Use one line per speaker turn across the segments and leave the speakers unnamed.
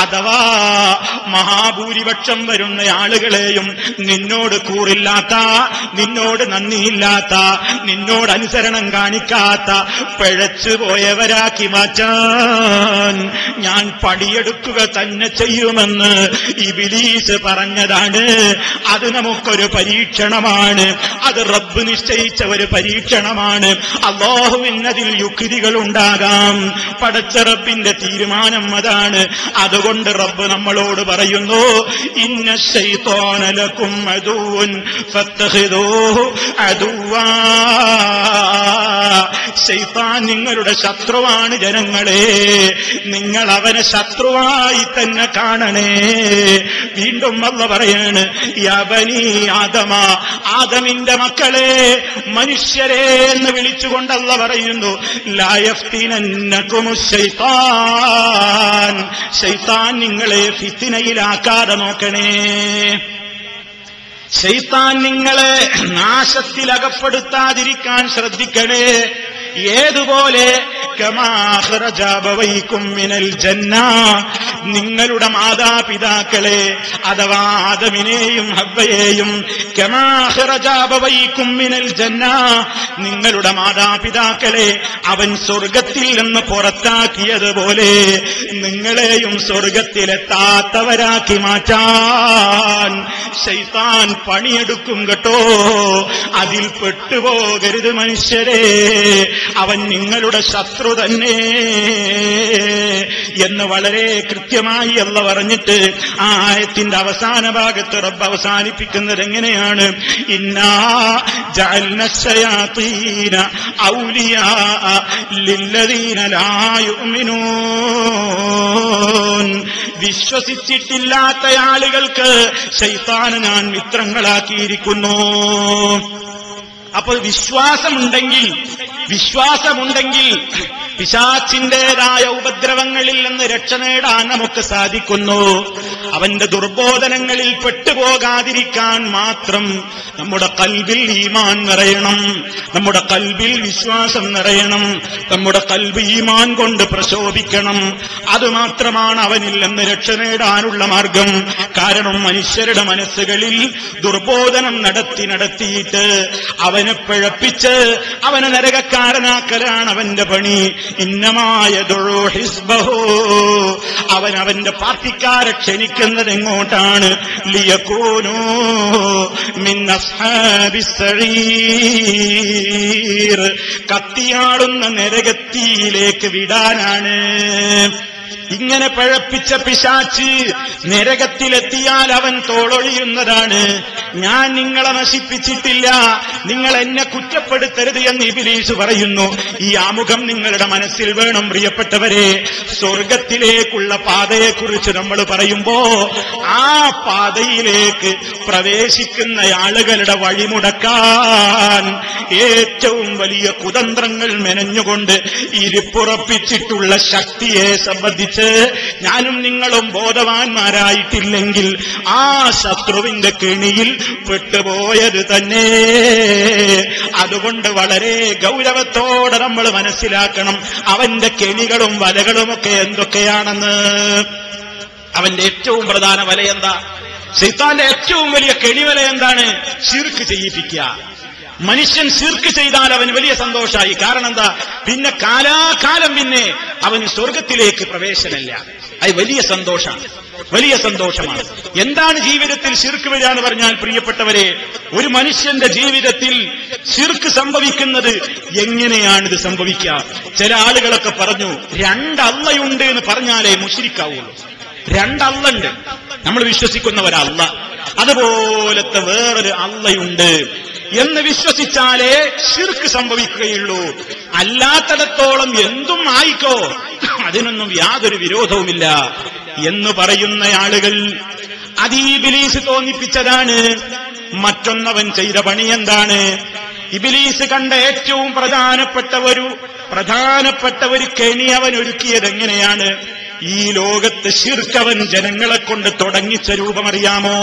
അഥവാ മഹാഭൂരിപക്ഷം വരുന്ന ആളുകളെയും നിന്നോട് കൂറില്ലാത്ത നിന്നോട് നന്ദിയില്ലാത്ത നിന്നോട് അനുസരണം കാണിക്കാത്ത പിഴച്ചു പോയവരാക്കി മാറ്റാൻ ഞാൻ പടിയെടുക്കുക തന്നെ ചെയ്യുമെന്ന് ഇബിലീസ് പറഞ്ഞതാണ് അത് നമുക്കൊരു പരീക്ഷണമാണ് അത് റബ്ബ് നിശ്ചയിച്ച ഒരു പരീക്ഷണമാണ് അള്ളാഹുവിനതിൽ യുക്തികൾ ഉണ്ടാകാം പടച്ച റബ്ബിന്റെ തീരുമാനം അതാണ് അതുകൊണ്ട് റബ്ബ് നമ്മളോട് പറയുന്നു ഇന്ന ശൈത്തോനലക്കും അദൂൻ ഫത്തഖിദൂഹു അദുവാ ശൈത്താൻ നിങ്ങളുടെ ശത്രുവാണ് ജനങ്ങളെ നിങ്ങൾ അവനെ ശത്രുവായി തന്നെ കാണണേ വീണ്ടും അല്ല പറയാണ് യബനി ആദമ ആദമിന്റെ മക്കളെ മനുഷ്യരെ എന്ന് വിളിച്ചുകൊണ്ടല്ല പറയുന്നു ലായഫ്തിനന്നകുമു ശൈത്താൻ ശൈത്താൻ നിങ്ങളെ ഫിത്തിനയിലാക്കാതെ നോക്കണേ ശൈത്താൻ നിങ്ങളെ നാശത്തിലകപ്പെടുത്താതിരിക്കാൻ ശ്രദ്ധിക്കണേ ഏതുപോലെ കമാഹ്റജാബവൈക്കും മിനൽ ജന്ന നിങ്ങളുടെ മാതാപിതാക്കളെ അഥവാ ആദമിനെയും ഹബ്ബയെയും കമാഹ്റജാബവൈക്കും മിനൽ ജന്ന നിങ്ങളുടെ മാതാപിതാക്കളെ അവൻ സ്വർഗത്തിൽ നിന്ന് പുറത്താക്കിയതുപോലെ നിങ്ങളെയും സ്വർഗത്തിലെത്താത്തവരാക്കി മാറ്റാൻ ശൈത്താൻ പണിയെടുക്കും കേട്ടോ അതിൽ പെട്ടുപോകരുത് മനുഷ്യരെ അവൻ നിങ്ങളുടെ ശത്രു തന്നെ എന്ന് വളരെ കൃത്യമായി അല്ല പറഞ്ഞിട്ട് ആ ആയത്തിന്റെ അവസാന ഭാഗത്ത് റബ്ബ് അവസാനിപ്പിക്കുന്നത് എങ്ങനെയാണ് ഇന്നാ ജഅൽന ശയാത്തീന ഔലിയാ ലില്ലദീന ലാ യുഅ്മിനൂൻ വിശ്വസിച്ചിട്ടില്ലാത്ത ആളുകൾക്ക് ശൈത്താന് ഞാൻ മിത്രങ്ങളാക്കിയിരിക്കുന്നു അപ്പോൾ വിശ്വാസമുണ്ടെങ്കിൽ വിശ്വാസമുണ്ടെങ്കിൽ പിശാച്ചിന്റേതായ ഉപദ്രവങ്ങളിൽ നിന്ന് രക്ഷ നേടാൻ നമുക്ക് സാധിക്കുന്നു അവന്റെ ദുർബോധനങ്ങളിൽ പെട്ടുപോകാതിരിക്കാൻ മാത്രം നമ്മുടെ കൽബിൽ ഈമാൻ നിറയണം നമ്മുടെ കൽബിൽ വിശ്വാസം നിറയണം നമ്മുടെ കൽബ് ഈമാൻ കൊണ്ട് പ്രശോഭിക്കണം അതുമാത്രമാണ് അവനിൽ നിന്ന് രക്ഷ നേടാനുള്ള മാർഗം കാരണം മനുഷ്യരുടെ മനസ്സുകളിൽ ദുർബോധനം നടത്തി നടത്തിയിട്ട് അവനെ പിഴപ്പിച്ച് അവനെ നരകക്കാരനാക്കലാണ് അവന്റെ പണി ഇന്നമായ ഹിസ്ബഹോ അവൻ അവന്റെ പാർട്ടിക്കാരെ ക്ഷണിക്കുന്നത് എങ്ങോട്ടാണ് ലിയക്കൂനോ മിന്നീർ കത്തിയാടുന്ന നരകത്തിയിലേക്ക് വിടാനാണ് ഇങ്ങനെ പഴപ്പിച്ച പിശാച്ച് നരകത്തിലെത്തിയാൽ അവൻ തോളൊഴിയുന്നതാണ് ഞാൻ നിങ്ങളെ നശിപ്പിച്ചിട്ടില്ല നിങ്ങൾ എന്നെ കുറ്റപ്പെടുത്തരുത് എന്ന് ഇബിലീസ് പറയുന്നു ഈ ആമുഖം നിങ്ങളുടെ മനസ്സിൽ വേണം പ്രിയപ്പെട്ടവരെ സ്വർഗത്തിലേക്കുള്ള പാതയെക്കുറിച്ച് നമ്മൾ പറയുമ്പോ ആ പാതയിലേക്ക് പ്രവേശിക്കുന്ന ആളുകളുടെ വഴിമുടക്കാൻ ഏറ്റവും വലിയ കുതന്ത്രങ്ങൾ മെനഞ്ഞുകൊണ്ട് ഇരിപ്പുറപ്പിച്ചിട്ടുള്ള ശക്തിയെ സംബന്ധിച്ച് ഞാനും നിങ്ങളും ബോധവാന്മാരായിട്ടില്ലെങ്കിൽ ആ ശത്രുവിന്റെ കെണിയിൽ പെട്ടുപോയത് തന്നെ അതുകൊണ്ട് വളരെ ഗൗരവത്തോടെ നമ്മൾ മനസ്സിലാക്കണം അവന്റെ കെണികളും വലകളുമൊക്കെ എന്തൊക്കെയാണെന്ന് അവന്റെ ഏറ്റവും പ്രധാന വല എന്താ ശൈത്താന്റെ ഏറ്റവും വലിയ കെണിവല എന്താണ് ശിർക്ക് ചെയ്യിപ്പിക്കുക മനുഷ്യൻ ശിർക്ക് ചെയ്താൽ അവന് വലിയ സന്തോഷമായി കാരണം എന്താ പിന്നെ കാലാകാലം പിന്നെ അവന് സ്വർഗത്തിലേക്ക് പ്രവേശനമില്ല അത് വലിയ സന്തോഷമാണ് വലിയ സന്തോഷമാണ് എന്താണ് ജീവിതത്തിൽ ശിർക്ക് വരിക എന്ന് പറഞ്ഞാൽ പ്രിയപ്പെട്ടവരെ ഒരു മനുഷ്യന്റെ ജീവിതത്തിൽ ശിർക്ക് സംഭവിക്കുന്നത് എങ്ങനെയാണ് ഇത് സംഭവിക്കുക ചില ആളുകളൊക്കെ പറഞ്ഞു രണ്ടള്ളയുണ്ട് എന്ന് പറഞ്ഞാലേ മുഷിരിക്കാവുള്ളൂ രണ്ടള്ളുണ്ട് നമ്മൾ വിശ്വസിക്കുന്ന ഒരല്ല അതുപോലത്തെ വേറൊരു അള്ളയുണ്ട് എന്ന് വിശ്വസിച്ചാലേ ശിർക്ക് സംഭവിക്കുകയുള്ളൂ അല്ലാത്തടത്തോളം എന്തും ആയിക്കോ അതിനൊന്നും യാതൊരു വിരോധവുമില്ല എന്ന് പറയുന്ന ആളുകൾ അതീ ബിലീസ് തോന്നിപ്പിച്ചതാണ് മറ്റൊന്നവൻ ചെയ്ത പണി എന്താണ് ഇബിലീസ് കണ്ട ഏറ്റവും പ്രധാനപ്പെട്ട ഒരു പ്രധാനപ്പെട്ട ഒരു കെണി അവൻ ഒരുക്കിയത് എങ്ങനെയാണ് ഈ ലോകത്ത് ശിർക്കവൻ ജനങ്ങളെ കൊണ്ട് തുടങ്ങിച്ച രൂപമറിയാമോ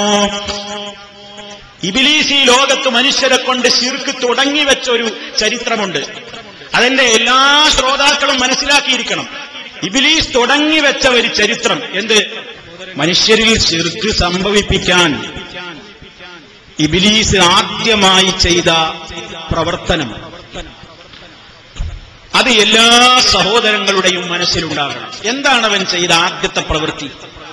ഇബിലീസ് ഈ ലോകത്ത് മനുഷ്യരെ കൊണ്ട് ശിർക്ക് തുടങ്ങി വെച്ച ഒരു ചരിത്രമുണ്ട് അതെന്റെ എല്ലാ ശ്രോതാക്കളും മനസ്സിലാക്കിയിരിക്കണം ഇബിലീസ് തുടങ്ങി വെച്ച ഒരു ചരിത്രം എന്ത് മനുഷ്യരിൽ ശിർക്ക് സംഭവിപ്പിക്കാൻ ഇബിലീസ് ആദ്യമായി ചെയ്ത പ്രവർത്തനം അത് എല്ലാ സഹോദരങ്ങളുടെയും മനസ്സിലുണ്ടാകണം എന്താണ് അവൻ ചെയ്ത ആദ്യത്തെ പ്രവൃത്തി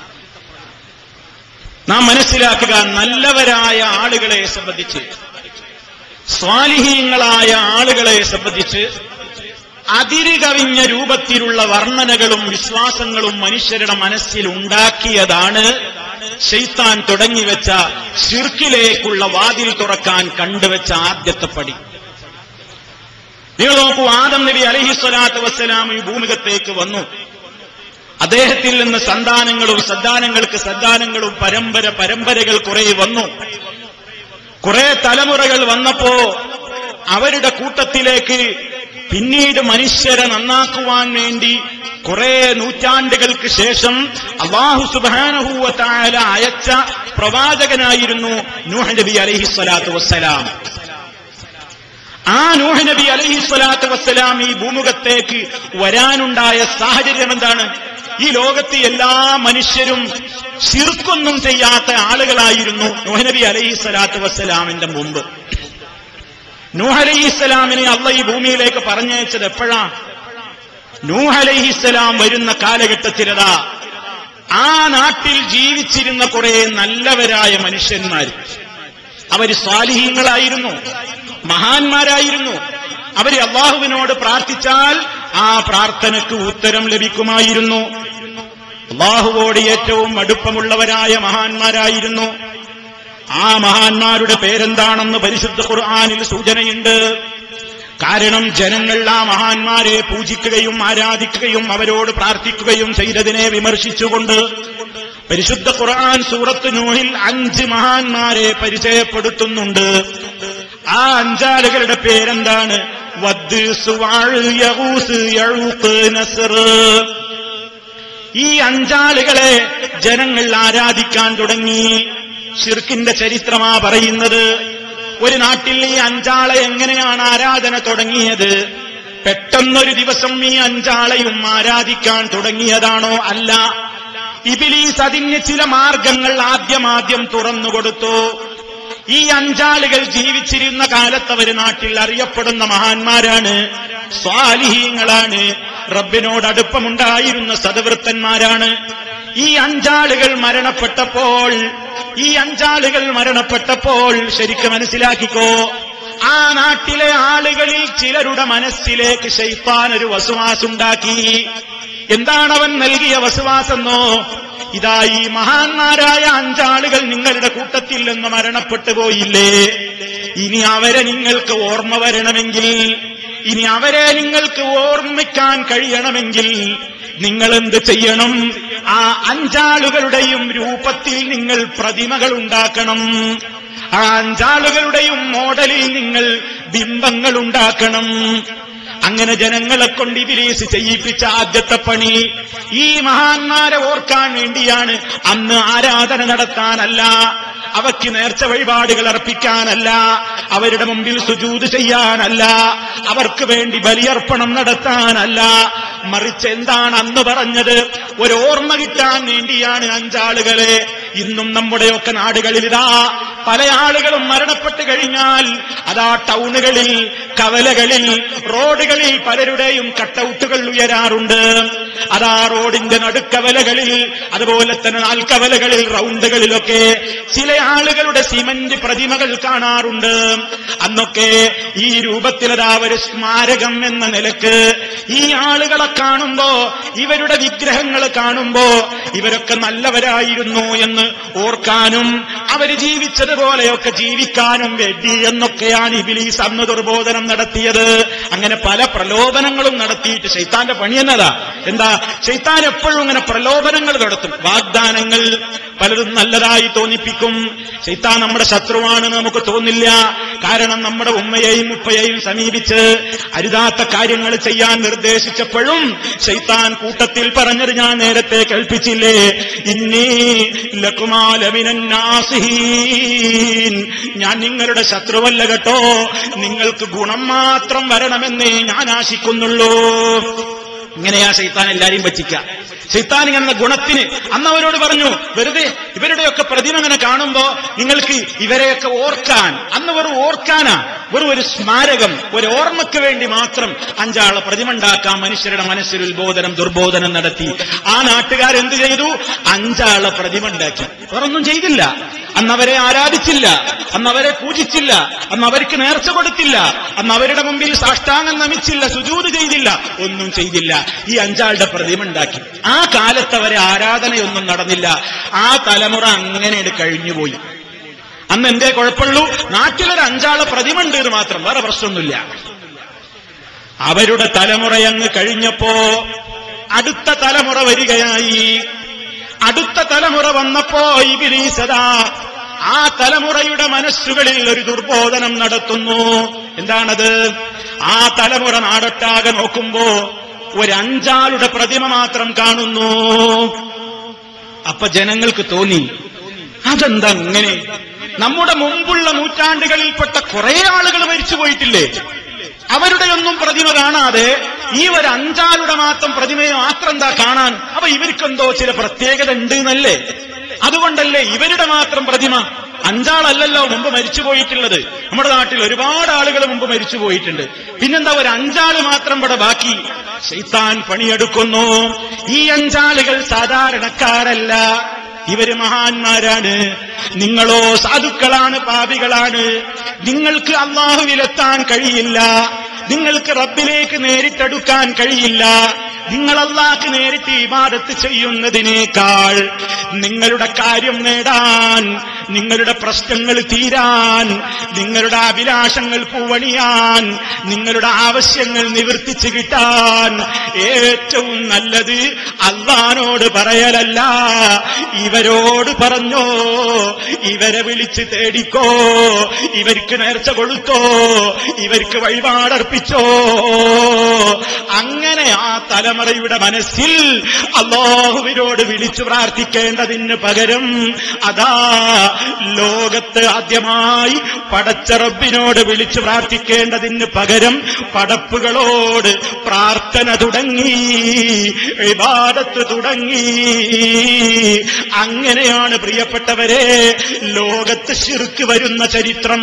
നാം മനസ്സിലാക്കുക നല്ലവരായ ആളുകളെ സംബന്ധിച്ച് സ്വാലിഹീങ്ങളായ ആളുകളെ സംബന്ധിച്ച് അതിര് കവിഞ്ഞ രൂപത്തിലുള്ള വർണ്ണനകളും വിശ്വാസങ്ങളും മനുഷ്യരുടെ മനസ്സിൽ ഉണ്ടാക്കിയതാണ് ഷെയ്ത്താൻ തുടങ്ങിവെച്ച ഷിർക്കിലേക്കുള്ള വാതിൽ തുറക്കാൻ കണ്ടുവെച്ച ആദ്യത്തെ പടി നിങ്ങൾ നോക്കൂ ആദം നബി അലഹിസ്വലാത്ത് വസ്സലാം ഈ ഭൂമികത്തേക്ക് വന്നു അദ്ദേഹത്തിൽ നിന്ന് സന്താനങ്ങളും സന്താനങ്ങൾക്ക് സന്താനങ്ങളും പരമ്പര പരമ്പരകൾ കുറെ വന്നു കുറെ തലമുറകൾ വന്നപ്പോ അവരുടെ കൂട്ടത്തിലേക്ക് പിന്നീട് മനുഷ്യരെ നന്നാക്കുവാൻ വേണ്ടി കുറെ നൂറ്റാണ്ടുകൾക്ക് ശേഷം അള്ളാഹു സുബാനഹൂവത്തായ അയച്ച പ്രവാചകനായിരുന്നു നൂഹ് നബി അലഹിസ്വലാത്തു വസ്സലാം ആ നൂഹ് നബി അലഹിസ്വലാത്തു വസ്സലാം ഈ ഭൂമുഖത്തേക്ക് വരാനുണ്ടായ സാഹചര്യം എന്താണ് ഈ ലോകത്ത് എല്ലാ മനുഷ്യരും ശിർക്കൊന്നും ചെയ്യാത്ത ആളുകളായിരുന്നു നൂഹ് നബി അലൈഹി സ്വലാത്തു വസ്സലാമിന്റെ മുമ്പ് നൂഹ് അലൈഹിസ്സലാമിനെ അള്ള ഈ ഭൂമിയിലേക്ക് പറഞ്ഞയച്ചത് എപ്പോഴാ നൂഹ് അലൈഹിസ്സലാം വരുന്ന കാലഘട്ടത്തിലതാ ആ നാട്ടിൽ ജീവിച്ചിരുന്ന കുറെ നല്ലവരായ മനുഷ്യന്മാർ അവര് സ്വാലിഹീങ്ങളായിരുന്നു മഹാന്മാരായിരുന്നു അവര് അള്ളാഹുവിനോട് പ്രാർത്ഥിച്ചാൽ ആ പ്രാർത്ഥനയ്ക്ക് ഉത്തരം ലഭിക്കുമായിരുന്നു അള്ളാഹുവോട് ഏറ്റവും അടുപ്പമുള്ളവരായ മഹാന്മാരായിരുന്നു ആ മഹാന്മാരുടെ പേരെന്താണെന്ന് പരിശുദ്ധ ഖുർആാനിൽ സൂചനയുണ്ട് കാരണം ജനങ്ങൾ ആ മഹാന്മാരെ പൂജിക്കുകയും ആരാധിക്കുകയും അവരോട് പ്രാർത്ഥിക്കുകയും ചെയ്തതിനെ വിമർശിച്ചുകൊണ്ട് പരിശുദ്ധ ഖുർആൻ സൂറത്ത് നൂഹിൽ അഞ്ച് മഹാന്മാരെ പരിചയപ്പെടുത്തുന്നുണ്ട് ആ അഞ്ചാളുകളുടെ പേരെന്താണ് വദ് സുവാഴ് യഹൂസ് യഴൂക്ക് നസർ ഈ അഞ്ചാളുകളെ ജനങ്ങൾ ആരാധിക്കാൻ തുടങ്ങി ഷിർക്കിന്റെ ചരിത്രമാ പറയുന്നത് ഒരു നാട്ടിൽ ഈ അഞ്ചാളെ എങ്ങനെയാണ് ആരാധന തുടങ്ങിയത് പെട്ടെന്നൊരു ദിവസം ഈ അഞ്ചാളെയും ആരാധിക്കാൻ തുടങ്ങിയതാണോ അല്ല ഇബിലീസ് അതിന് ചില മാർഗങ്ങൾ ആദ്യമാദ്യം തുറന്നുകൊടുത്തു ഈ അഞ്ചാളുകൾ ജീവിച്ചിരുന്ന കാലത്ത് അവർ നാട്ടിൽ അറിയപ്പെടുന്ന മഹാന്മാരാണ് സ്വാലിഹീങ്ങളാണ് റബ്ബിനോട് അടുപ്പമുണ്ടായിരുന്ന സദവൃത്തന്മാരാണ് ഈ അഞ്ചാളുകൾ മരണപ്പെട്ടപ്പോൾ ഈ അഞ്ചാളുകൾ മരണപ്പെട്ടപ്പോൾ ശരിക്കും മനസ്സിലാക്കിക്കോ ആ നാട്ടിലെ ആളുകളിൽ ചിലരുടെ മനസ്സിലേക്ക് ശൈത്താൻ ഒരു വസുവാസുണ്ടാക്കി എന്താണ് അവൻ നൽകിയ വസുവാസെന്നോ ഇതാ ഈ മഹാന്മാരായ അഞ്ചാളുകൾ നിങ്ങളുടെ കൂട്ടത്തിൽ നിന്ന് മരണപ്പെട്ടു പോയില്ലേ ഇനി അവരെ നിങ്ങൾക്ക് ഓർമ്മ വരണമെങ്കിൽ ഇനി അവരെ നിങ്ങൾക്ക് ഓർമ്മിക്കാൻ കഴിയണമെങ്കിൽ നിങ്ങൾ എന്ത് ചെയ്യണം ആ അഞ്ചാളുകളുടെയും രൂപത്തിൽ നിങ്ങൾ പ്രതിമകൾ ഉണ്ടാക്കണം ആ അഞ്ചാളുകളുടെയും മോഡലിൽ നിങ്ങൾ ബിംബങ്ങൾ ഉണ്ടാക്കണം അങ്ങനെ ജനങ്ങളെ കൊണ്ട് ഇബിലീസ് ചെയ്യിപ്പിച്ച ആദ്യത്തെ പണി ഈ മഹാന്മാരെ ഓർക്കാൻ വേണ്ടിയാണ് അന്ന് ആരാധന നടത്താനല്ല അവയ്ക്ക് നേർച്ച വഴിപാടുകൾ അർപ്പിക്കാനല്ല അവരുടെ മുമ്പിൽ സുജൂത് ചെയ്യാനല്ല അവർക്ക് വേണ്ടി ബലിയർപ്പണം നടത്താനല്ല മറിച്ച് എന്താണ് അന്ന് പറഞ്ഞത് ഒരു ഓർമ്മ കിട്ടാൻ വേണ്ടിയാണ് അഞ്ചാളുകളെ ഇന്നും നമ്മുടെയൊക്കെ നാടുകളിൽ ഇതാ പല ആളുകളും മരണപ്പെട്ട് കഴിഞ്ഞാൽ അതാ ടൗണുകളിൽ കവലകളിൽ റോഡുകളിൽ പലരുടെയും കട്ടൗട്ടുകൾ ഉയരാറുണ്ട് അതാ റോഡിന്റെ നടുക്കവലകളിൽ അതുപോലെ തന്നെ നാൽക്കവലകളിൽ റൗണ്ടുകളിലൊക്കെ ചില ആളുകളുടെ സിമന്റ് പ്രതിമകൾ കാണാറുണ്ട് അന്നൊക്കെ ഈ രൂപത്തിലതാ ഒരു സ്മാരകം എന്ന നിലക്ക് ഈ ആളുകളെ കാണുമ്പോ ഇവരുടെ വിഗ്രഹങ്ങൾ കാണുമ്പോ ഇവരൊക്കെ നല്ലവരായിരുന്നു എന്ന് ഓർക്കാനും അവര് ജീവിച്ചതുപോലെയൊക്കെ ജീവിക്കാനും വേണ്ടി എന്നൊക്കെയാണ് ഇബിലീസ് അന്ന് ദുർബോധനം നടത്തിയത് അങ്ങനെ പല പ്രലോഭനങ്ങളും നടത്തിയിട്ട് ശൈത്താന്റെ പണി എന്നതാ എന്താ ശൈത്താൻ എപ്പോഴും ഇങ്ങനെ പ്രലോഭനങ്ങൾ നടത്തും വാഗ്ദാനങ്ങൾ പലതും നല്ലതായി തോന്നിപ്പിക്കും ശൈത്താൻ നമ്മുടെ ശത്രുവാണെന്ന് നമുക്ക് തോന്നില്ല കാരണം നമ്മുടെ ഉമ്മയെയും ഉപ്പയെയും സമീപിച്ച് അരുതാത്ത കാര്യങ്ങൾ ചെയ്യാൻ നിർദ്ദേശിച്ചപ്പോഴും ശൈത്താൻ കൂട്ടത്തിൽ പറഞ്ഞത് ഞാൻ നേരത്തെ കേൾപ്പിച്ചില്ലേ ഇന്നീ ലക്കുമാലമിനാസിഹീൻ ഞാൻ നിങ്ങളുടെ ശത്രുവല്ല കേട്ടോ നിങ്ങൾക്ക് ഗുണം മാത്രം വരണമെന്നേ ഞാൻ ആശിക്കുന്നുള്ളൂ ഇങ്ങനെയാ ശൈത്താൻ എല്ലാരെയും പറ്റിക്ക ശൈത്താൻ ഇങ്ങനെ ഗുണത്തിന് അന്ന് അവരോട് പറഞ്ഞു വെറുതെ ഇവരുടെയൊക്കെ പ്രതിമ ഇങ്ങനെ കാണുമ്പോ നിങ്ങൾക്ക് ഇവരെയൊക്കെ ഓർക്കാൻ അന്ന് വെറും ഓർക്കാനാ വെറും ഒരു സ്മാരകം ഒരു ഓർമ്മയ്ക്ക് വേണ്ടി മാത്രം അഞ്ചാളെ പ്രതിമ ഉണ്ടാക്കാൻ മനുഷ്യരുടെ മനസ്സിൽ ഉത്ബോധനം ദുർബോധനം നടത്തി ആ നാട്ടുകാരെന്ത് ചെയ്തു അഞ്ചാളെ പ്രതിമ ഉണ്ടാക്കി വേറൊന്നും ചെയ്തില്ല അന്ന് അവരെ ആരാധിച്ചില്ല അന്ന് അവരെ പൂജിച്ചില്ല അന്ന് അവർക്ക് നേർച്ച കൊടുത്തില്ല അന്ന് അവരുടെ മുമ്പിൽ സാഷ്ടാംഗം നമിച്ചില്ല സുജൂത് ചെയ്തില്ല ഒന്നും ചെയ്തില്ല ഈ അഞ്ചാളുടെ പ്രതിമ ഉണ്ടാക്കി ആ കാലത്ത് അവരെ ആരാധനയൊന്നും നടന്നില്ല ആ തലമുറ അങ്ങനെ കഴിഞ്ഞുപോയി അന്ന് എന്തേ കുഴപ്പമുള്ളൂ നാട്ടിലൊരു അഞ്ചാളെ പ്രതിമ ഉണ്ട് എന്ന് മാത്രം വേറെ പ്രശ്നമൊന്നുമില്ല അവരുടെ തലമുറയങ്ങ് കഴിഞ്ഞപ്പോ അടുത്ത തലമുറ വരികയായി അടുത്ത തലമുറ വന്നപ്പോ ഇബിലീസദാ ആ തലമുറയുടെ മനസ്സുകളിൽ ഒരു ദുർബോധനം നടത്തുന്നു എന്താണത് ആ തലമുറ നാടൊട്ടാകെ നോക്കുമ്പോ ഒരു അഞ്ചാളുടെ പ്രതിമ മാത്രം കാണുന്നു അപ്പൊ ജനങ്ങൾക്ക് തോന്നി അതെന്താ അങ്ങനെ നമ്മുടെ മുമ്പുള്ള നൂറ്റാണ്ടുകളിൽപ്പെട്ട കുറെ ആളുകൾ മരിച്ചു പോയിട്ടില്ലേ അവരുടെയൊന്നും പ്രതിമ കാണാതെ ഈ ഒരു അഞ്ചാളുടെ മാത്രം പ്രതിമയെ മാത്രം എന്താ കാണാൻ അപ്പൊ ഇവർക്കെന്തോ ചില പ്രത്യേകത ഉണ്ട് എന്നല്ലേ അതുകൊണ്ടല്ലേ ഇവരുടെ മാത്രം പ്രതിമ അഞ്ചാളല്ലല്ലോ മുമ്പ് മരിച്ചു പോയിട്ടുള്ളത് നമ്മുടെ നാട്ടിൽ ഒരുപാട് ആളുകൾ മുമ്പ് മരിച്ചു പോയിട്ടുണ്ട് പിന്നെന്താ ഒരു അഞ്ചാള് മാത്രം ഇവിടെ ബാക്കി ശൈത്താൻ പണിയെടുക്കുന്നു ഈ അഞ്ചാളുകൾ സാധാരണക്കാരല്ല ഇവര് മഹാന്മാരാണ് നിങ്ങളോ സാധുക്കളാണ് പാപികളാണ് നിങ്ങൾക്ക് അള്ളാഹുവിലെത്താൻ കഴിയില്ല നിങ്ങൾക്ക് റബ്ബിലേക്ക് നേരിട്ടെടുക്കാൻ കഴിയില്ല നിങ്ങൾ അള്ളാഹ്ക്ക് നേരിട്ട് ഇബാദത്ത് ചെയ്യുന്നതിനേക്കാൾ നിങ്ങളുടെ കാര്യം നേടാൻ നിങ്ങളുടെ പ്രശ്നങ്ങൾ തീരാൻ നിങ്ങളുടെ അഭിലാഷങ്ങൾ പൂവണിയാൻ നിങ്ങളുടെ ആവശ്യങ്ങൾ നിവർത്തിച്ചു കിട്ടാൻ ഏറ്റവും നല്ലത് അള്ളഹാനോട് പറയലല്ല ഇവരോട് പറഞ്ഞോ ഇവരെ വിളിച്ച് തേടിക്കോ ഇവർക്ക് നേർച്ച കൊടുത്തോ ഇവർക്ക് വഴിപാടർപ്പിച്ചോ അങ്ങനെ ആ തലമുറയുടെ മനസ്സിൽ അള്ളാഹുവിനോട് വിളിച്ചു പ്രാർത്ഥിക്കേണ്ടതിന് പകരം അതാ ലോകത്ത് ആദ്യമായി പടച്ച റബ്ബിനോട് വിളിച്ചു പ്രാർത്ഥിക്കേണ്ടതിന് പകരം പടപ്പുകളോട് പ്രാർത്ഥന തുടങ്ങി വിവാദത്ത് തുടങ്ങി അങ്ങനെയാണ് പ്രിയപ്പെട്ടവരെ ലോകത്ത് ശിർക്ക് വരുന്ന ചരിത്രം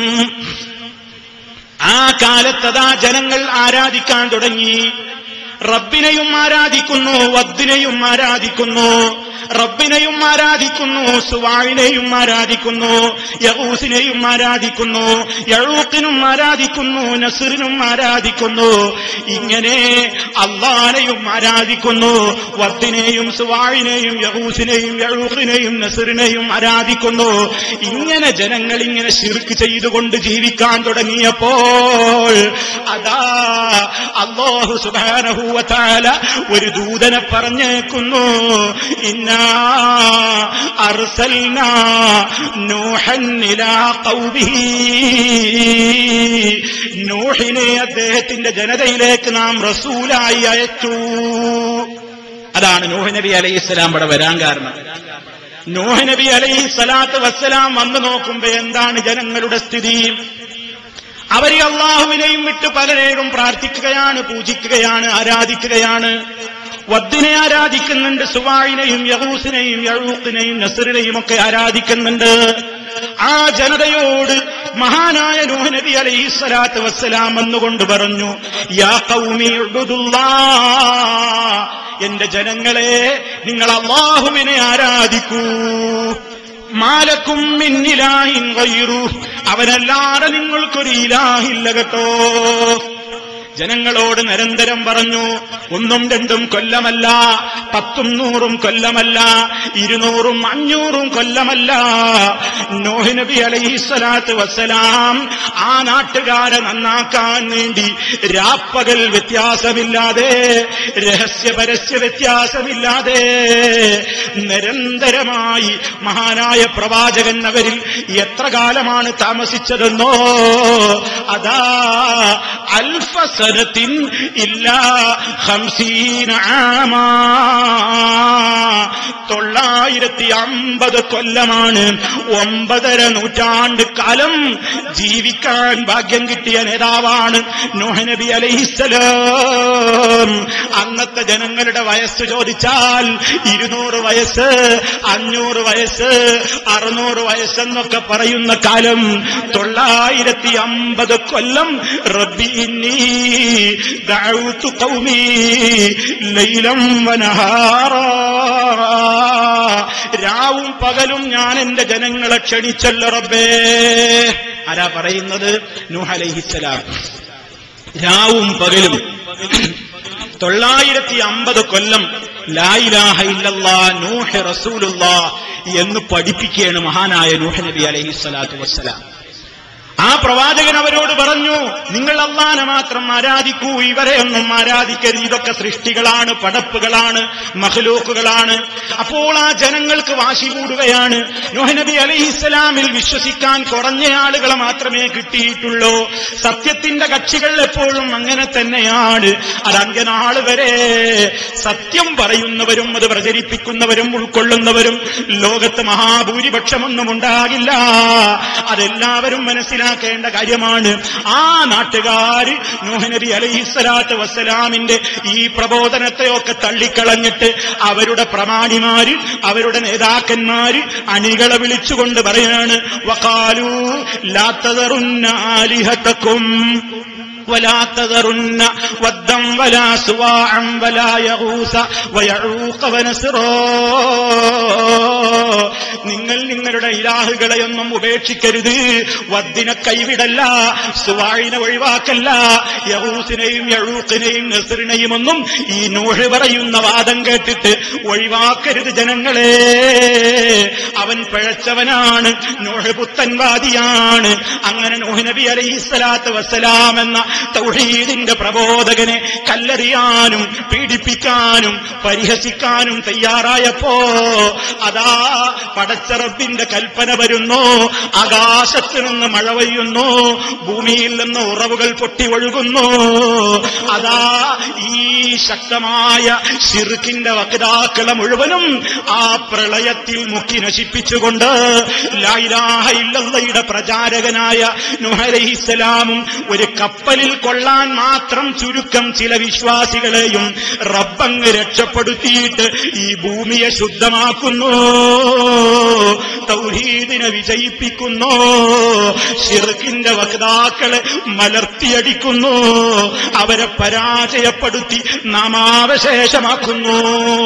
ആ കാലത്തതാ ജനങ്ങൾ ആരാധിക്കാൻ തുടങ്ങി റബ്ബിനെയും ആരാധിക്കുന്നു വദ്ദിനെയും ആരാധിക്കുന്നു റബ്ബിനെയും ആരാധിക്കുന്നു സുവാഴിനെയും ആരാധിക്കുന്നു യഹൂസിനെയും ആരാധിക്കുന്നു യഴൂക്കിനും ആരാധിക്കുന്നു നസറിനും ആരാധിക്കുന്നു ഇങ്ങനെ അള്ളാനെയും ആരാധിക്കുന്നു വദ്ദിനെയും സുവാഴിനെയും യഹൂസിനെയും യഴൂക്കിനെയും നസറിനെയും ആരാധിക്കുന്നു ഇങ്ങനെ ജനങ്ങൾ ഇങ്ങനെ ശിർക്ക് ചെയ്തുകൊണ്ട് ജീവിക്കാൻ തുടങ്ങിയപ്പോൾ അതാ അള്ളാഹു സുബാനഹൂവത്താല ഒരു ദൂതനെ പറഞ്ഞേക്കുന്നു ഇന്ന അർസൽനാ നൂഹൻ ഇലാ ഖൗമിഹി നൂഹിനെ അദ്ദേഹത്തിന്റെ ജനതയിലേക്ക് നാം റസൂലായി അയച്ചു അതാണ് നൂഹ് നബി അലൈഹി സ്വലാം ഇവിടെ വരാൻ കാരണം നൂഹ് നബി അലൈഹി സ്വലാത്ത് വസ്സലാം വന്നു നോക്കുമ്പോ എന്താണ് ജനങ്ങളുടെ സ്ഥിതി അവര് അള്ളാഹുവിനെയും വിട്ട് പലരേടും പ്രാർത്ഥിക്കുകയാണ് പൂജിക്കുകയാണ് ആരാധിക്കുകയാണ് വദ്ദിനെ ആരാധിക്കുന്നുണ്ട് സുവാഴിനെയും യഹൂസിനെയും യഴൂക്കിനെയും നസറിനെയും ഒക്കെ ആരാധിക്കുന്നുണ്ട് ആ ജനതയോട് മഹാനായ നൂഹ് നബി അലൈഹി സ്വലാത്ത് വസ്സലാം വന്നുകൊണ്ട് പറഞ്ഞു യാ കൗമി ഉബ്ദുല്ലാ എന്റെ ജനങ്ങളെ നിങ്ങൾ അള്ളാഹുവിനെ ആരാധിക്കൂ മാലക്കും മിന്നിലാഹിൻ വൈറു അവനല്ലാതെ നിങ്ങൾക്കൊരു ഇലാഹില്ല കേട്ടോ ജനങ്ങളോട് നിരന്തരം പറഞ്ഞു ഒന്നും രണ്ടും കൊല്ലമല്ല പത്തും നൂറും കൊല്ലമല്ല ഇരുന്നൂറും അഞ്ഞൂറും കൊല്ലമല്ല നോഹ് നബി അലൈഹിസ്വലാത്ത് വസ്സലാം ആ നാട്ടുകാരെ നന്നാക്കാൻ വേണ്ടി രാപ്പകൽ വ്യത്യാസമില്ലാതെ രഹസ്യ പരസ്യ വ്യത്യാസമില്ലാതെ നിരന്തരമായി മഹാനായ പ്രവാചകൻ അവരിൽ എത്ര കാലമാണ് താമസിച്ചതെന്നോ അതാ അൽഫ സനത്തിൻ ഇല്ലാ ഹംസീന ആമാ തൊള്ളായിരത്തി അമ്പത് കൊല്ലമാണ് ഒമ്പതര നൂറ്റാണ്ട് കാലം ജീവിക്കാൻ ഭാഗ്യം കിട്ടിയ നേതാവാണ് നോഹനബി അലൈഹിസ്സലാം അന്നത്തെ ജനങ്ങളുടെ വയസ്സ് ചോദിച്ചാൽ ഇരുന്നൂറ് വയസ്സ് അഞ്ഞൂറ് വയസ്സ് അറുന്നൂറ് വയസ്സെന്നൊക്കെ പറയുന്ന കാലം തൊള്ളായിരത്തി അമ്പത് കൊല്ലം റബ്ബി ഇന്നി ദഅവ്തു ഖൗമി ലൈലം വനഹാറാ രാവും പകലും ഞാൻ എന്റെ ജനങ്ങളെ ക്ഷണിച്ചല്ലോ റബ്ബേ ആരാ പറയുന്നത് നൂഹ് അലൈഹിസ്സലാം രാവും പകലും തൊള്ളായിരത്തി അമ്പത് കൊല്ലം ലായിലാഹ ഇല്ലല്ലാ നൂഹ് റസൂലുല്ലാ എന്ന് പഠിപ്പിക്കുകയാണ് മഹാനായ നൂഹ് നബി അലൈഹി സ്വലാത്തു വസ്സലാം ആ പ്രവാചകൻ അവരോട് പറഞ്ഞു നിങ്ങൾ അള്ളാനെ മാത്രം ആരാധിക്കൂ ഇവരെ ഒന്നും ആരാധിക്കരുത് ഇതൊക്കെ സൃഷ്ടികളാണ് പടപ്പുകളാണ് മഹലൂക്കുകളാണ് അപ്പോൾ ആ ജനങ്ങൾക്ക് വാശി കൂടുകയാണ് നോഹനബി അലൈഹിസ്സലാമിൽ വിശ്വസിക്കാൻ കുറഞ്ഞ ആളുകളെ മാത്രമേ കിട്ടിയിട്ടുള്ളൂ സത്യത്തിന്റെ കക്ഷികൾ എപ്പോഴും അങ്ങനെ തന്നെയാണ് അത് അന്ത്യനാൾ വരെ സത്യം പറയുന്നവരും അത് പ്രചരിപ്പിക്കുന്നവരും ഉൾക്കൊള്ളുന്നവരും ലോകത്ത് മഹാഭൂരിപക്ഷമൊന്നും ഉണ്ടാകില്ല അതെല്ലാവരും മനസ്സിലാക്കേണ്ട കാര്യമാണ് ആ നാട്ടുകാർ നൂഹനബി അലൈഹിസ്സലാത്ത് വസ്സലാമിന്റെ ഈ പ്രബോധനത്തെയൊക്കെ തള്ളിക്കളഞ്ഞിട്ട് അവരുടെ പ്രമാണിമാര് അവരുടെ നേതാക്കന്മാര് അണികളെ വിളിച്ചുകൊണ്ട് പറയാണ് വക്കാലു ലാത്തതറുന്ന ആലിഹത്തക്കും ولا تذرن ودا ولا سواعا ولا يغوث ويعوق ونسرا നിങ്ങൾ നിങ്ങളുടെ ഇലാഹുകളെയൊന്നും ഉപേക്ഷിക്കരുത് വദ്ദിനെ കൈവിടല്ല സുവാഴിനെ ഒഴിവാക്കല്ല യഹൂസിനെയും യഴൂക്കിനെയും നസറിനെയും ഒന്നും ഈ നൂഹ് പറയുന്ന വാദം കേട്ടിട്ട് ഒഴിവാക്കരുത് ജനങ്ങളെ അവൻ പിഴച്ചവനാണ് നൂഹ് പുത്തൻവാദിയാണ് അങ്ങനെ നൂഹ് നബി അലൈഹിസ്സലാത്ത് വസ്സലാം എന്ന തൗഹീദിന്റെ പ്രബോധകനെ കല്ലെറിയാനും പീഡിപ്പിക്കാനും പരിഹസിക്കാനും തയ്യാറായപ്പോ അതാ പടച്ചറബിന്റെ കൽപ്പന വരുന്നു ആകാശത്ത് നിന്ന് മഴ പെയ്യുന്നു ഭൂമിയിൽ നിന്ന് ഉറവുകൾ പൊട്ടി ഒഴുകുന്നു അതാ ഈ ശക്തമായ ഷിർക്കിന്റെ വക്താക്കളെ മുഴുവനും ആ പ്രളയത്തിൽ മുക്കി നശിപ്പിച്ചുകൊണ്ട് ലായിലാഹ ഇല്ലയുടെ പ്രചാരകനായ നുഹലഹിസ്സലാമും ഒരു കപ്പലിൽ കൊള്ളാൻ മാത്രം ചുരുക്കം ചില വിശ്വാസികളെയും റബ്ബങ്ങ് രക്ഷപ്പെടുത്തിയിട്ട് ഈ ഭൂമിയെ ശുദ്ധമാക്കുന്നു തൗഹീദിനെ വിജയിപ്പിക്കുന്നു ഷിർക്കിന്റെ വക്താക്കളെ മലർത്തിയടിക്കുന്നു അവരെ പരാജയപ്പെടുത്തി നാമാവശേഷമാക്കുന്നു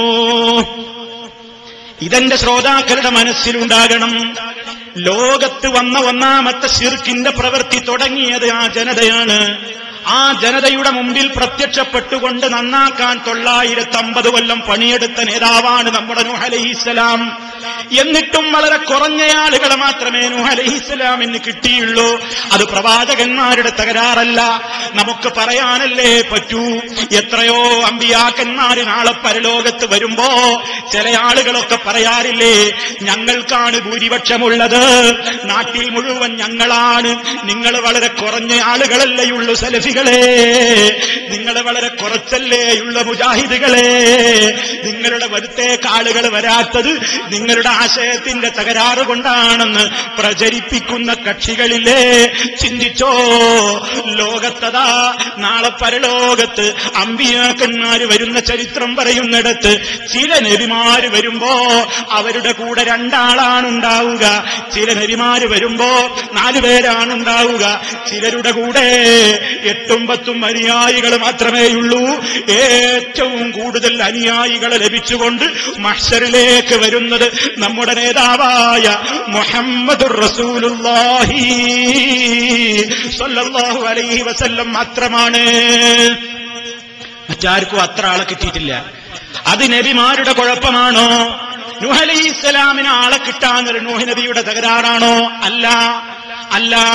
ഇതെന്റെ ശ്രോതാക്കളുടെ മനസ്സിലുണ്ടാകണം ലോകത്ത് വന്ന ഒന്നാമത്തെ ഷിർക്കിന്റെ പ്രവൃത്തി തുടങ്ങിയത് ആ ജനതയാണ് ആ ജനതയുടെ മുമ്പിൽ പ്രത്യക്ഷപ്പെട്ടുകൊണ്ട് നന്നാക്കാൻ തൊള്ളായിരത്തി അമ്പത് കൊല്ലം പണിയെടുത്ത നേതാവാണ് നമ്മുടെ നൂഹ് അലഹിസ്സലാം എന്നിട്ടും വളരെ കുറഞ്ഞ ആളുകളെ മാത്രമേ നൂഹ് അലഹിസ്സലാമിന് കിട്ടിയുള്ളൂ അത് പ്രവാചകന്മാരുടെ തകരാറല്ല നമുക്ക് പറയാനല്ലേ പറ്റൂ എത്രയോ അമ്പിയാക്കന്മാര് നാളെ പരലോകത്ത് വരുമ്പോ ചില ആളുകളൊക്കെ പറയാറില്ലേ ഞങ്ങൾക്കാണ് ഭൂരിപക്ഷമുള്ളത് നാട്ടിൽ മുഴുവൻ ഞങ്ങളാണ് നിങ്ങൾ വളരെ കുറഞ്ഞ ആളുകളല്ലേയുള്ളൂ സലഫികളെ നിങ്ങൾ വളരെ കുറച്ചല്ലേയുള്ള മുജാഹിദുകളെ നിങ്ങളുടെ വരുത്തേക്ക് ആളുകൾ വരാത്തത് നിങ്ങളുടെ ആശയത്തിന്റെ തകരാറ് കൊണ്ടാണെന്ന് പ്രചരിപ്പിക്കുന്ന കക്ഷികളില്ലേ ചിന്തിച്ചോ ലോകത്തതാ നാളെ പരലോകത്ത് അമ്പിയാക്കന്മാര് വരുന്ന ചരിത്രം പറയുന്നിടത്ത് ചില നബിമാര് വരുമ്പോ അവരുടെ കൂടെ രണ്ടാളാണ് ഉണ്ടാവുക ചില നബിമാര് വരുമ്പോ നാലുപേരാണ് ഉണ്ടാവുക ചിലരുടെ കൂടെ എട്ടും പത്തും അനുയായികൾ മാത്രമേയുള്ളൂ ഏറ്റവും കൂടുതൽ അനുയായികളെ ലഭിച്ചുകൊണ്ട് മഹ്ഷറിലേക്ക് വരുന്നത് നമ്മുടെ നേതാവായ മുഹമ്മദ് റസൂലുള്ളാഹി സ്വല്ലല്ലാഹു അലൈഹി വസല്ലം മാത്രമാണ് മറ്റാർക്കും അത്ര ആളെ കിട്ടിയിട്ടില്ല അത് നബിമാരുടെ കുഴപ്പമാണോ നൂഹ് അലൈഹി ഇസ്ലാമിന് ആളെ കിട്ടാന്നൊരു നൂഹ് നബിയുടെ തകരാറാണോ അല്ല അല്ല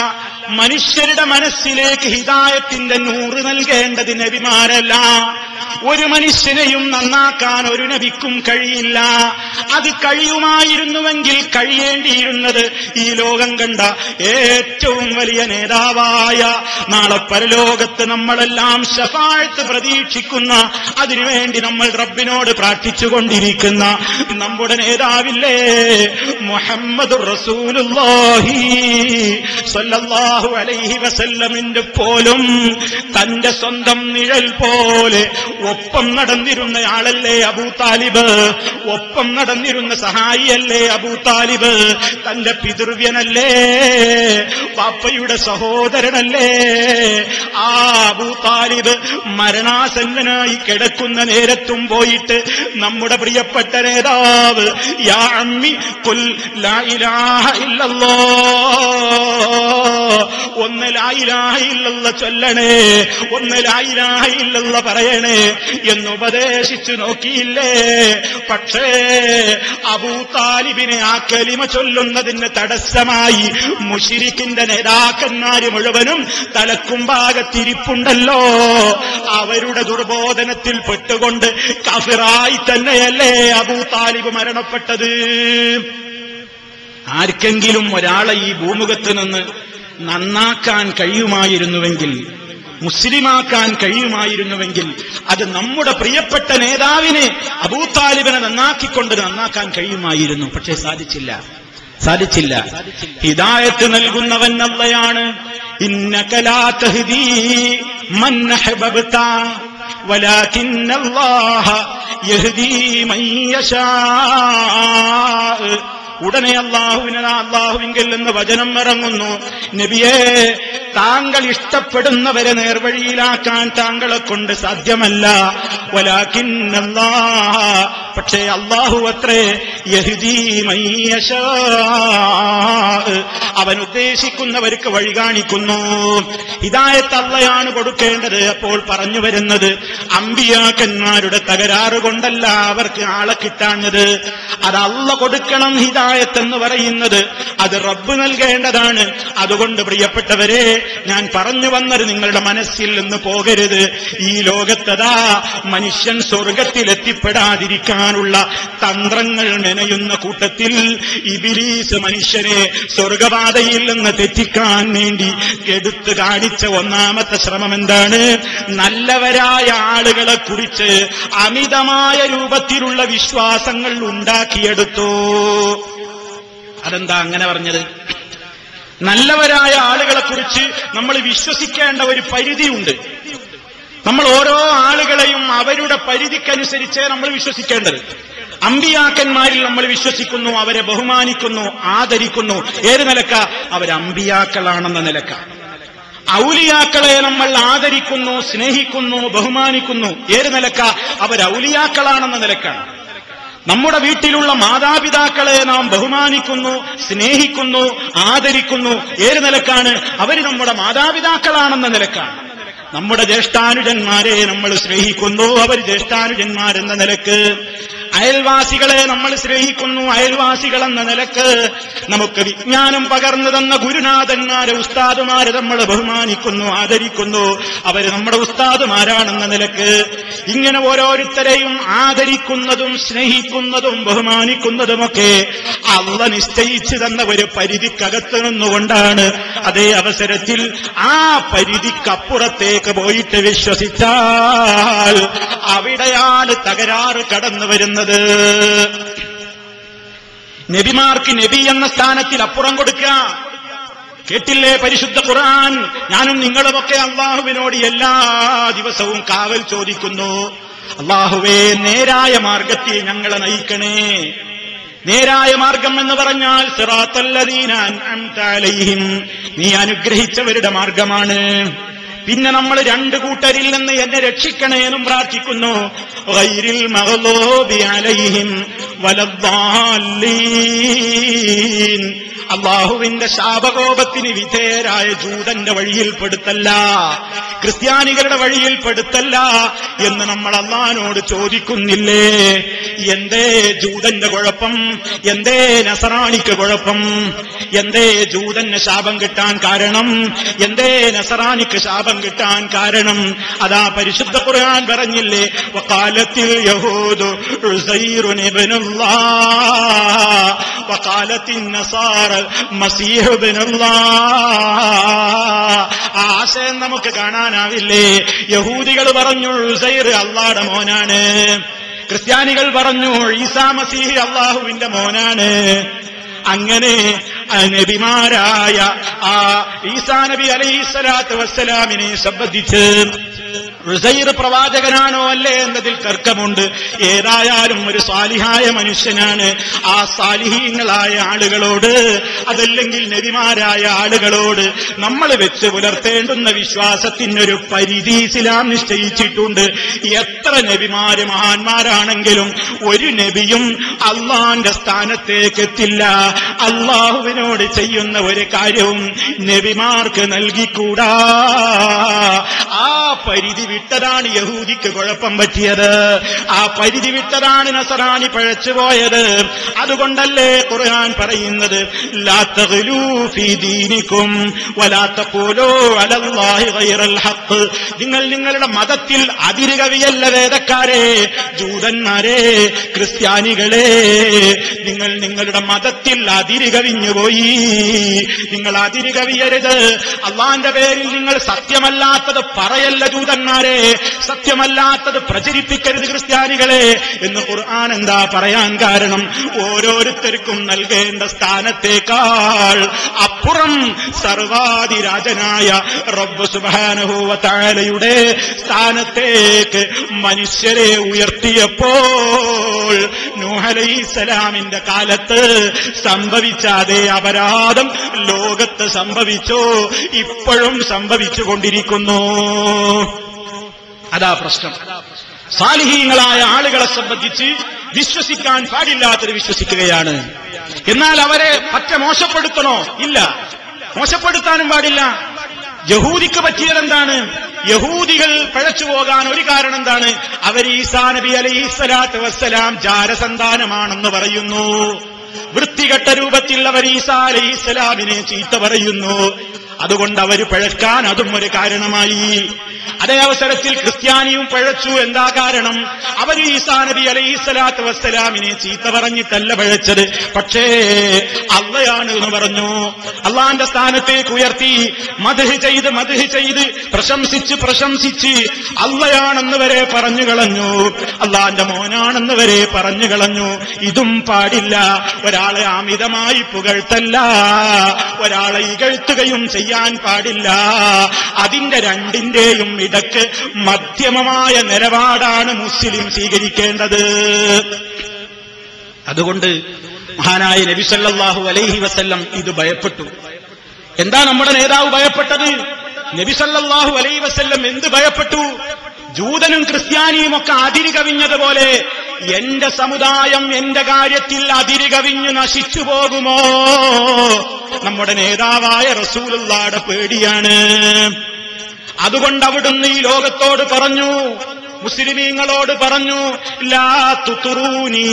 മനുഷ്യരുടെ മനസ്സിലേക്ക് ഹിതായത്തിന്റെ നൂറ് നൽകേണ്ടത് നബിമാരല്ല ഒരു മനുഷ്യനെയും നന്നാക്കാൻ ഒരു നബിക്കും കഴിയില്ല അത് കഴിയുമായിരുന്നുവെങ്കിൽ കഴിയേണ്ടിയിരുന്നത് ഈ ലോകം കണ്ട ഏറ്റവും വലിയ നേതാവായ നാളെ പരലോകത്ത് നമ്മളെല്ലാം ഷഫാഴത്ത് പ്രതീക്ഷിക്കുന്ന അതിനുവേണ്ടി നമ്മൾ റബ്ബിനോട് പ്രാർത്ഥിച്ചുകൊണ്ടിരിക്കുന്ന നമ്മുടെ നേതാവില്ലേ മുഹമ്മദ് റസൂലുള്ളാഹി സ്വല്ലല്ലാഹു അലൈഹി വസല്ലമിന്റെ പോലും തന്റെ സ്വന്തം നിഴൽ പോലെ ഒപ്പം നടന്നിരുന്ന ആളല്ലേ അബൂ താലിബ് ഒപ്പം നടന്നിരുന്ന സഹായിയല്ലേ അബൂ താലിബ് തന്റെ പിതൃവ്യനല്ലേ പാപ്പയുടെ സഹോദരനല്ലേ ആ അബൂ താലിബ് മരണാസന്നനായി കിടക്കുന്ന നേരത്തും പോയിട്ട് നമ്മുടെ പ്രിയപ്പെട്ട നേതാവ് യാ അമ്മി കുൽ ലാ ഇലാഹ ഇല്ലല്ലോ ഒന്ന് ലായിലാഹ ഇല്ലല്ല ചൊല്ലണേ ഒന്ന് ലായിലാഹ ഇല്ലല്ല പറയണേ എന്ന് ഉപദേശിച്ചു നോക്കിയില്ലേ പക്ഷേ അബൂ താലിബിനെ ആ കലിമ ചൊല്ലുന്നതിന് തടസ്സമായി മുഷിരിക്കിന്റെ നേതാക്കന്മാര് മുഴുവനും തലക്കും ഭാഗത്തിരിപ്പുണ്ടല്ലോ അവരുടെ ദുർബോധനത്തിൽ പെട്ടുകൊണ്ട് കഫിറായി തന്നെയല്ലേ അബൂ താലിബ് മരണപ്പെട്ടത് ആർക്കെങ്കിലും ഒരാളെ ഈ ഭൂമുഖത്ത് നിന്ന് നന്നാക്കാൻ കഴിയുമായിരുന്നുവെങ്കിൽ മുസ്ലിമാക്കാൻ കഴിയുമായിരുന്നുവെങ്കിൽ അത് നമ്മുടെ പ്രിയപ്പെട്ട നേതാവിനെ അബൂതാലിബിനെ നന്നാക്കിക്കൊണ്ട് നന്നാക്കാൻ കഴിയുമായിരുന്നു പക്ഷേ സാധിച്ചില്ല സാധിച്ചില്ല ഹിദായത്ത് നൽകുന്നവൻ അല്ലയാണ് ഇന്നകലാ തഹ്ദീ മൻ അഹ്ബബ്ത ولكن الله يهدي من يشاء ഉടനെ അള്ളാഹുവിന് അള്ളാഹുവിങ്കിൽ നിന്ന് വചനം ഇറങ്ങുന്നു നബിയെ താങ്കൾ ഇഷ്ടപ്പെടുന്നവരെ നേർവഴിയിലാക്കാൻ താങ്കളെ കൊണ്ട് സാധ്യമല്ല വലാക്കിന്നല്ലാ പക്ഷേ അള്ളാഹു അത്രേ യഹ്ദീ മയ്യശാ. അവൻ ഉദ്ദേശിക്കുന്നവർക്ക് വഴി കാണിക്കുന്നു ഹിദായത്ത് അള്ളയാണ് കൊടുക്കേണ്ടത് അപ്പോൾ പറഞ്ഞു വരുന്നത് അമ്പിയാക്കന്മാരുടെ തകരാറ് കൊണ്ടല്ല അവർക്ക് ആളെ കിട്ടാഞ്ഞത് അത് അള്ള കൊടുക്കണം ഹിദായത്ത് എന്ന് പറയുന്നത് അത് റബ്ബ് നൽകേണ്ടതാണ് അതുകൊണ്ട് പ്രിയപ്പെട്ടവരെ ഞാൻ പറഞ്ഞു വന്നത് നിങ്ങളുടെ മനസ്സിൽ നിന്ന് പോകരുത് ഈ ലോകത്തതാ മനുഷ്യൻ സ്വർഗത്തിൽ എത്തിപ്പെടാതിരിക്കാനുള്ള തന്ത്രങ്ങൾ മെനയുന്ന കൂട്ടത്തിൽ ഇബിലീസ് മനുഷ്യനെ സ്വർഗപാതയിൽ നിന്ന് തെറ്റിക്കാൻ വേണ്ടി എടുത്തു കാണിച്ച ഒന്നാമത്തെ ശ്രമം എന്താണ് നല്ലവരായ ആളുകളെ കുറിച്ച് അമിതമായ രൂപത്തിലുള്ള വിശ്വാസങ്ങൾ ഉണ്ടാക്കിയെടുത്തു അതെന്താ അങ്ങനെ പറഞ്ഞത് നല്ലവരായ ആളുകളെ കുറിച്ച് നമ്മൾ വിശ്വസിക്കേണ്ട ഒരു പരിധിയുണ്ട് നമ്മൾ ഓരോ ആളുകളെയും അവരുടെ പരിധിക്കനുസരിച്ചേ നമ്മൾ വിശ്വസിക്കേണ്ടത് അമ്പിയാക്കന്മാരിൽ നമ്മൾ വിശ്വസിക്കുന്നു അവരെ ബഹുമാനിക്കുന്നു ആദരിക്കുന്നു ഏത് നിലക്ക അവർ അമ്പിയാക്കളാണെന്ന നിലക്ക ഔലിയാക്കളെ നമ്മൾ ആദരിക്കുന്നു സ്നേഹിക്കുന്നു ബഹുമാനിക്കുന്നു ഏത് നിലക്ക അവർ ഔലിയാക്കളാണെന്ന നിലക്കാണ് നമ്മുടെ വീട്ടിലുള്ള മാതാപിതാക്കളെ നാം ബഹുമാനിക്കുന്നു സ്നേഹിക്കുന്നു ആദരിക്കുന്നു ഏത് നിലക്കാണ് അവർ നമ്മുടെ മാതാപിതാക്കളാണെന്ന നിലക്കാണ് നമ്മുടെ ജ്യേഷ്ഠാനുജന്മാരെ നമ്മൾ സ്നേഹിക്കുന്നു അവർ ജ്യേഷ്ഠാനുജന്മാരെന്ന നിലക്ക് അയൽവാസികളെ നമ്മൾ സ്നേഹിക്കുന്നു അയൽവാസികൾ എന്ന നിലക്ക് നമുക്ക് വിജ്ഞാനം പകർന്നു തന്ന ഗുരുനാഥന്മാരെ ഉസ്താദുമാരെ നമ്മൾ ബഹുമാനിക്കുന്നു ആദരിക്കുന്നു അവർ നമ്മുടെ ഉസ്താദുമാരാണെന്ന നിലക്ക് ഇങ്ങനെ ഓരോരുത്തരെയും ആദരിക്കുന്നതും സ്നേഹിക്കുന്നതും ബഹുമാനിക്കുന്നതുമൊക്കെ അള്ള നിശ്ചയിച്ചു തന്ന ഒരു പരിധിക്കകത്ത് നിന്നുകൊണ്ടാണ് അതേ അവസരത്തിൽ ആ പരിധിക്കപ്പുറത്തേക്ക് പോയിട്ട് വിശ്വസിച്ചാൽ അവിടെയാണ് തകരാറ് കടന്നു വരുന്നത് നബിമാർക്ക് നബി എന്ന സ്ഥാനത്തിൽ അപ്പുറം കൊടുക്കുക കേട്ടില്ലേ പരിശുദ്ധ ഖുർആൻ ഞാനും നിങ്ങളുമൊക്കെ അള്ളാഹുവിനോട് എല്ലാ ദിവസവും കാവൽ ചോദിക്കുന്നു അള്ളാഹുവേ നേരായ മാർഗത്തിൽ ഞങ്ങളെ നയിക്കണേ നേരായ മാർഗം എന്ന് പറഞ്ഞാൽ സിറാത്തല്ലദീന അൻഅംത അലൈഹിം നീ അനുഗ്രഹിച്ചവരുടെ മാർഗമാണ് പിന്നെ നമ്മൾ രണ്ടു കൂട്ടരിൽ നിന്ന് എന്നെ രക്ഷിക്കണേ എന്നും പ്രാർത്ഥിക്കുന്നു ഗൈരിൽ മഗ്ളൂബി അലൈഹിം വലദ്ദാല്ലീൻ അള്ളാഹുവിന്റെ ശാപകോപത്തിന് വിധേയരായ ജൂതന്റെ വഴിയിൽപ്പെടുത്തല്ല ക്രിസ്ത്യാനികളുടെ വഴിയിൽപ്പെടുത്തല്ല എന്ന് നമ്മൾ അള്ളഹാനോട് ചോദിക്കുന്നില്ലേ എന്തേ ജൂതന്റെ കുഴപ്പം എന്തേ നസറാണിക്ക് കുഴപ്പം എന്തേ ജൂതന് ശാപം കിട്ടാൻ കാരണം എന്തേ നസറാണിക്ക് ശാപം കിട്ടാൻ കാരണം അതാ പരിശുദ്ധ ഖുർആൻ പറഞ്ഞില്ലേ വക്കാലത്തിൽ യഹൂദു ഉസൈറുൻ ഇബ്നുല്ലാഹ് വക്കാലത്തിൻ നസാറ മസീഹ് ഇബ്നുല്ലാഹ് ആ ആശയം നമുക്ക് കാണാനാവില്ലേ യഹൂദികൾ പറഞ്ഞു ഉസൈർ അള്ളാടെ മോനാണ് ക്രിസ്ത്യാനികൾ പറഞ്ഞു ഈസാ മസീഹ് അള്ളാഹുവിന്റെ മോനാണ് അങ്ങനെ ആ നബിമാരായ ആ ഈസാ നബി അലൈഹിസ്സലാത്തു വസ്സലാമിനെ സംബന്ധിച്ച് റുസൈർ പ്രവാചകനാണോ അല്ലേ എന്നതിൽ തർക്കമുണ്ട് ഏതായാലും ഒരു സാലിഹായ മനുഷ്യനാണ് ആ സാലിഹീങ്ങളായ ആളുകളോട് അതല്ലെങ്കിൽ നബിമാരായ ആളുകളോട് നമ്മൾ വെച്ച് പുലർത്തേണ്ടുന്ന വിശ്വാസത്തിനൊരു പരിധി ഇസ്ലാം നിശ്ചയിച്ചിട്ടുണ്ട് എത്ര നബിമാര് മഹാന്മാരാണെങ്കിലും ഒരു നബിയും അള്ളാന്റെ സ്ഥാനത്തേക്ക് എത്തില്ല അള്ളാഹുവിനോട് ചെയ്യുന്ന ഒരു കാര്യവും നബിമാർക്ക് നൽകിക്കൂടാ ആ പരിധി വിട്ടതാണ് യഹൂദിക്ക് കുഴപ്പം പറ്റിയത് ആ പരിധി വിട്ടതാണ് നസറാണി പഴച്ചുപോയത് അതുകൊണ്ടല്ലേ ഖുർആൻ പറയുന്നത് ലാ തഗ്ലൂ ഫീ ദീനിക്കും വലാ തഖൂലൂ അലല്ലാഹി ഗൈറൽ ഹഖ് നിങ്ങൾ നിങ്ങളുടെ മതത്തിൽ അതിരുകവിയല്ല വേദക്കാരെ ജൂതന്മാരെ ക്രിസ്ത്യാനികളെ നിങ്ങൾ നിങ്ങളുടെ മതത്തിൽ അതിരുകവിഞ്ഞുപോയി നിങ്ങൾ അതിരുകവിയരുത് അള്ളാന്റെ പേരിൽ നിങ്ങൾ സത്യമല്ലാത്തത് പറയല്ല ജൂതന്മാരെ സത്യമല്ലാത്തത് പ്രചരിപ്പിക്കരുത് ക്രിസ്ത്യാനികളെ എന്ന് ഖുർആൻ എന്താ പറയാൻ കാരണം ഓരോരുത്തർക്കും നൽകേണ്ട സ്ഥാനത്തേക്കാൾ അപ്പുറം സർവാധിരാജനായ റബ്ബ് സുബാനഹുവ താലയുടെ സ്ഥാനത്തേക്ക് മനുഷ്യരെ ഉയർത്തിയപ്പോൾ നൂഹലൈസലാമിന്റെ കാലത്ത് സംഭവിച്ച അതേ അപരാധം ലോകത്ത് സംഭവിച്ചോ ഇപ്പോഴും സംഭവിച്ചുകൊണ്ടിരിക്കുന്നു അതാ പ്രശ്നം സാലിഹീങ്ങളായ ആളുകളെ സംബന്ധിച്ച് വിശ്വസിക്കാൻ പാടില്ലാത്തത് വിശ്വസിക്കുകയാണ് എന്നാൽ അവരെ പറ്റ മോശപ്പെടുത്തണോ ഇല്ല മോശപ്പെടുത്താനും പാടില്ല യഹൂദിക്ക് പറ്റിയതെന്താണ് യഹൂദികൾ പഴച്ചു പോകാൻ ഒരു കാരണം എന്താണ് അവർ ഈസാ നബി അലൈഹി സ്വലാത്തു വസ്സലാം ജാരസന്താനമാണെന്ന് പറയുന്നു വൃത്തികെട്ട രൂപത്തിൽ അവർ ഈസാ അലൈഹി സ്വലാമിനെ ചീത്ത പറയുന്നു അതുകൊണ്ട് അവർ പഴക്കാൻ അതും ഒരു കാരണമായി അതേ അവസരത്തിൽ ക്രിസ്ത്യാനിയും പഴച്ചു എന്താ കാരണം അവർ ഈസാ നബി അലൈഹി സ്വലാത്തു വസ്സലാമിനെ ചീത്ത പറഞ്ഞിട്ടല്ല പഴച്ചത് പക്ഷേ അള്ളയാണ് എന്ന് പറഞ്ഞു അള്ളാന്റെ സ്ഥാനത്തേക്ക് ഉയർത്തി മധുഹ് ചെയ്ത് മധുഹ് ചെയ്ത് പ്രശംസിച്ച് പ്രശംസിച്ച് അള്ളയാണെന്ന് വരെ പറഞ്ഞു കളഞ്ഞു അള്ളാന്റെ മോനാണെന്ന് വരെ പറഞ്ഞു കളഞ്ഞു ഇതും പാടില്ല ഒരാളെ അമിതമായി പുകഴ്ത്തല്ല ഒരാളെ ഇകഴ്ത്തുകയും ചെയ്യാൻ പാടില്ല അതിന്റെ രണ്ടിന്റെയും ഇടക്ക് മധ്യമമായ നിലപാടാണ് മുസ്ലിം സ്വീകരിക്കേണ്ടത് അതുകൊണ്ട് മഹാനായ നബിസല്ലാഹു അലൈഹി വസല്ലം ഇത് ഭയപ്പെട്ടു എന്താ നമ്മുടെ നേതാവ് ഭയപ്പെട്ടത് നബിസല്ലാഹു അലൈഹി വസല്ലം എന്ത് ഭയപ്പെട്ടു ജൂതനും ക്രിസ്ത്യാനിയും ഒക്കെ അതിര് കവിഞ്ഞതുപോലെ എന്റെ സമുദായം എന്റെ കാര്യത്തിൽ അതിര് കവിഞ്ഞു നശിച്ചു പോകുമോ നമ്മുടെ നേതാവായ റസൂലുള്ളാടെ പേടിയാണ് അതുകൊണ്ട് അവിടുന്ന് ഈ ലോകത്തോട് പറഞ്ഞു മുസ്ലിമീങ്ങളോട് പറഞ്ഞു ലാ തുതുറൂനി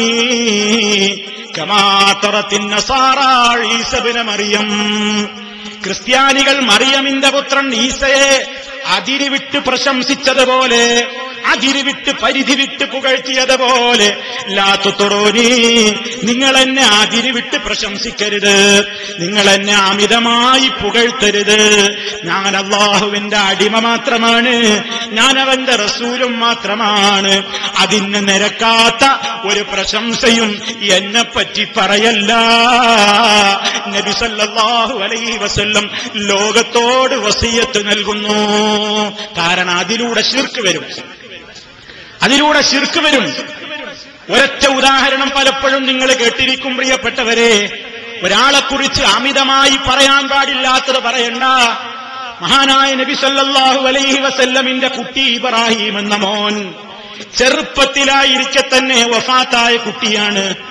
കമാത്തറത്തിൻ ഈസബിന മറിയം ക്രിസ്ത്യാനികൾ മറിയമിന്റെ പുത്രൻ ഈസയെ അതിരുവിട്ട് പ്രശംസിച്ചതുപോലെ അതിരുവിട്ട് പരിധി വിട്ട് പുകഴ്ത്തിയതുപോലെ ലാത്തുറോനി നിങ്ങൾ എന്നെ അതിരുവിട്ട് പ്രശംസിക്കരുത് നിങ്ങൾ എന്നെ അമിതമായി പുകഴ്ത്തരുത് ഞാൻ അള്ളാഹുവിന്റെ അടിമ മാത്രമാണ് ഞാൻ അവന്റെ റസൂലും മാത്രമാണ് അതിന് നിരക്കാത്ത ഒരു പ്രശംസയും എന്നെ പറ്റി പറയല്ല നബി സല്ലല്ലാഹു അലൈഹി വസല്ലം ലോകത്തോട് വസീയത്ത് നൽകുന്നു കാരണം അതിലൂടെ ശിർക്ക് വരും അതിലൂടെ ശിർക്ക് വരും ഒരൊറ്റ ഉദാഹരണം പലപ്പോഴും നിങ്ങൾ കേട്ടിരിക്കും പ്രിയപ്പെട്ടവരെ ഒരാളെക്കുറിച്ച് അമിതമായി പറയാൻ പാടില്ലാത്തത് പറയണ്ട മഹാനായ നബി സല്ലല്ലാഹു അലൈഹി വസല്ലമിന്റെ കുട്ടി ഇബ്രാഹിം എന്ന മോൻ ചെറുപ്പത്തിലായിരിക്കെ തന്നെ വഫാത്തായ കുട്ടിയാണ്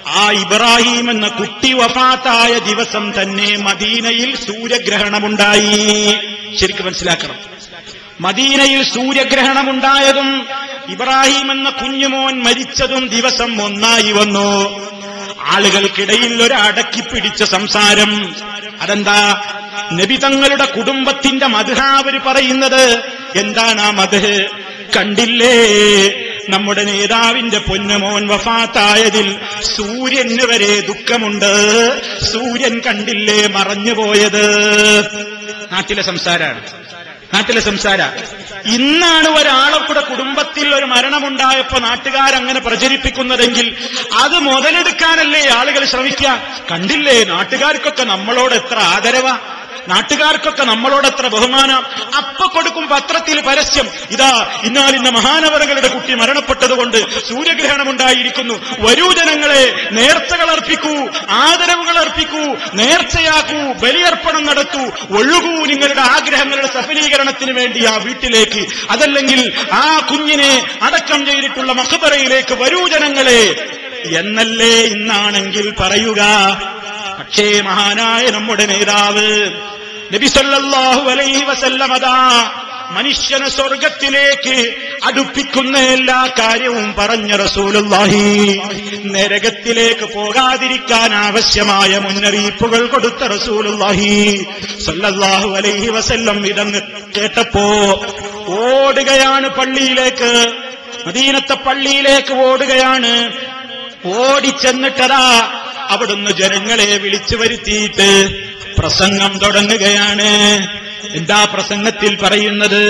ആ ഇബ്രാഹിം എന്ന കുട്ടി വഫാത്തായ ദിവസം തന്നെ മദീനയിൽ സൂര്യഗ്രഹണമുണ്ടായി ശരിക്കും മനസ്സിലാക്കണം മദീനയിൽ സൂര്യഗ്രഹണമുണ്ടായതും ഇബ്രാഹിം എന്ന കുഞ്ഞുമോൻ മരിച്ചതും ദിവസം ഒന്നായി വന്നു ആളുകൾക്കിടയിൽ ഒരു അടക്കി പിടിച്ച സംസാരം അതെന്താ നബി തങ്ങളുടെ കുടുംബത്തിന്റെ മധുഹാവര് പറയുന്നത് എന്താണ് ആ മധു കണ്ടില്ലേ നമ്മുടെ നേതാവിന്റെ പൊന്നുമോൻ വഫാത്തായതിൽ സൂര്യന് വരെ ദുഃഖമുണ്ട് സൂര്യൻ കണ്ടില്ലേ മറഞ്ഞുപോയത് നാട്ടിലെ സംസാരാണ് നാട്ടിലെ സംസാര ഇന്നാണ് ഒരാളെക്കൂടെ കുടുംബത്തിൽ ഒരു മരണമുണ്ടായപ്പോ നാട്ടുകാരങ്ങനെ പ്രചരിപ്പിക്കുന്നതെങ്കിൽ അത് മുതലെടുക്കാനല്ലേ ആളുകൾ ശ്രമിക്കുക കണ്ടില്ലേ നാട്ടുകാർക്കൊക്കെ നമ്മളോട് എത്ര ആദരവാ നാട്ടുകാർക്കൊക്കെ നമ്മളോട് എത്ര ബഹുമാനം അപ്പൊ കൊടുക്കും പത്രത്തിൽ പരസ്യം ഇതാ ഇന്നാലിന്ന മഹാനവരങ്ങളുടെ കുട്ടി മരണപ്പെട്ടതുകൊണ്ട് സൂര്യഗ്രഹണം ഉണ്ടായിരിക്കുന്നു വരൂ ജനങ്ങളെ നേർച്ചകൾ അർപ്പിക്കൂ ആദരവുകൾ അർപ്പിക്കൂ നേർച്ചയാക്കൂ ബലിയർപ്പണം നടത്തൂ ഒഴുകൂ നിങ്ങളുടെ ആഗ്രഹങ്ങളുടെ സഫലീകരണത്തിന് വേണ്ടി ആ വീട്ടിലേക്ക് അതല്ലെങ്കിൽ ആ കുഞ്ഞിനെ അടക്കം ചെയ്തിട്ടുള്ള മഹബറയിലേക്ക് വരൂ ജനങ്ങളെ എന്നല്ലേ ഇന്നാണെങ്കിൽ പറയുക പക്ഷേ മഹാനായ നമ്മുടെ നേതാവ് നബി സല്ലല്ലാഹു അലൈഹി വസല്ലമതാ മനുഷ്യനെ സ്വർഗത്തിലേക്ക് അടുപ്പിക്കുന്ന എല്ലാ കാര്യവും പറഞ്ഞ റസൂലുള്ളാഹി നരകത്തിലേക്ക് പോകാതിരിക്കാൻ ആവശ്യമായ മുന്നറിയിപ്പുകൾ കൊടുത്ത റസൂലുള്ളാഹി സല്ലല്ലാഹു അലൈഹി വസല്ലം ഇതങ്ങ് കേട്ടപ്പോ ഓടുകയാണ് പള്ളിയിലേക്ക് മദീനത്തെ പള്ളിയിലേക്ക് ഓടുകയാണ് ഓടിച്ചെന്നിട്ടതാ അവിടുന്ന് ജനങ്ങളെ വിളിച്ചു വരുത്തിയിട്ട് പ്രസംഗം തുടങ്ങുകയാണ് എന്താ പ്രസംഗത്തിൽ പറയുന്നത്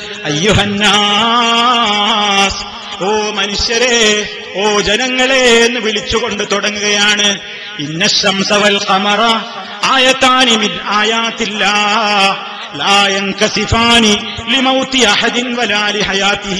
അയ്യുഹന്നാസ് ഓ മനുഷ്യരെ ഓ ജനങ്ങളെ എന്ന് വിളിച്ചുകൊണ്ട് തുടങ്ങുകയാണ് ഇന്ന ശംസവൽ കമറ ആയത്താനി മിൻ ആയാത്തില്ല لا ينكسفان لموت أحد ولا لحياته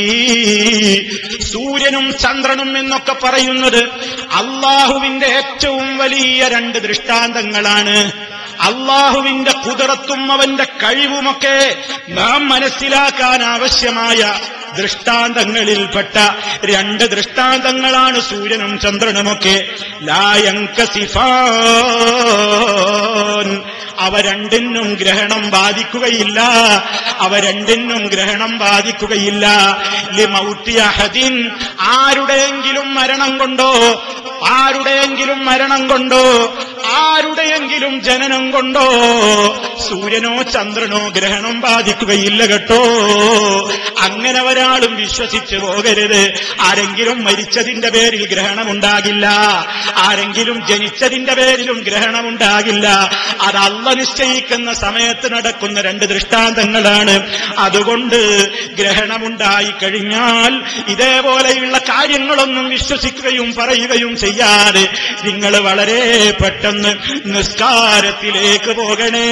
സൂര്യനും ചന്ദ്രനും എന്നൊക്കെ പറയുന്നത് അള്ളാഹുവിന്റെ ഏറ്റവും വലിയ രണ്ട് ദൃഷ്ടാന്തങ്ങളാണ് അള്ളാഹുവിന്റെ കുതിരത്തും അവന്റെ കഴിവുമൊക്കെ നാം മനസ്സിലാക്കാൻ ആവശ്യമായ ദൃഷ്ടാന്തങ്ങളിൽപ്പെട്ട രണ്ട് ദൃഷ്ടാന്തങ്ങളാണ് സൂര്യനും ചന്ദ്രനുമൊക്കെ ലായങ്കസിഫാൻ അവ രണ്ടിനും ഗ്രഹണം ബാധിക്കുകയില്ല അവ രണ്ടിനും ഗ്രഹണം ബാധിക്കുകയില്ല ലിമൗത്തിയഹദിൻ ആരുടെയെങ്കിലും മരണം കൊണ്ടോ ആരുടെയെങ്കിലും മരണം കൊണ്ടോ ആരുടെയെങ്കിലും ജനനം കൊണ്ടോ സൂര്യനോ ചന്ദ്രനോ ഗ്രഹണം ബാധിക്കുകയില്ല കേട്ടോ അങ്ങനെ ഒരാളും വിശ്വസിച്ചു പോകരുത് ആരെങ്കിലും മരിച്ചതിന്റെ പേരിൽ ഗ്രഹണമുണ്ടാകില്ല ആരെങ്കിലും ജനിച്ചതിന്റെ പേരിലും ഗ്രഹണമുണ്ടാകില്ല അത് അല്ല നിശ്ചയിക്കുന്ന സമയത്ത് നടക്കുന്ന രണ്ട് ദൃഷ്ടാന്തങ്ങളാണ് അതുകൊണ്ട് ഗ്രഹണമുണ്ടായി കഴിഞ്ഞാൽ ഇതേപോലെയുള്ള കാര്യങ്ങളൊന്നും വിശ്വസിക്കുകയും പറയുകയും ചെയ്യാതെ നിങ്ങൾ വളരെ പെട്ടെന്ന് നിസ്കാരത്തിലേക്ക് പോകണേ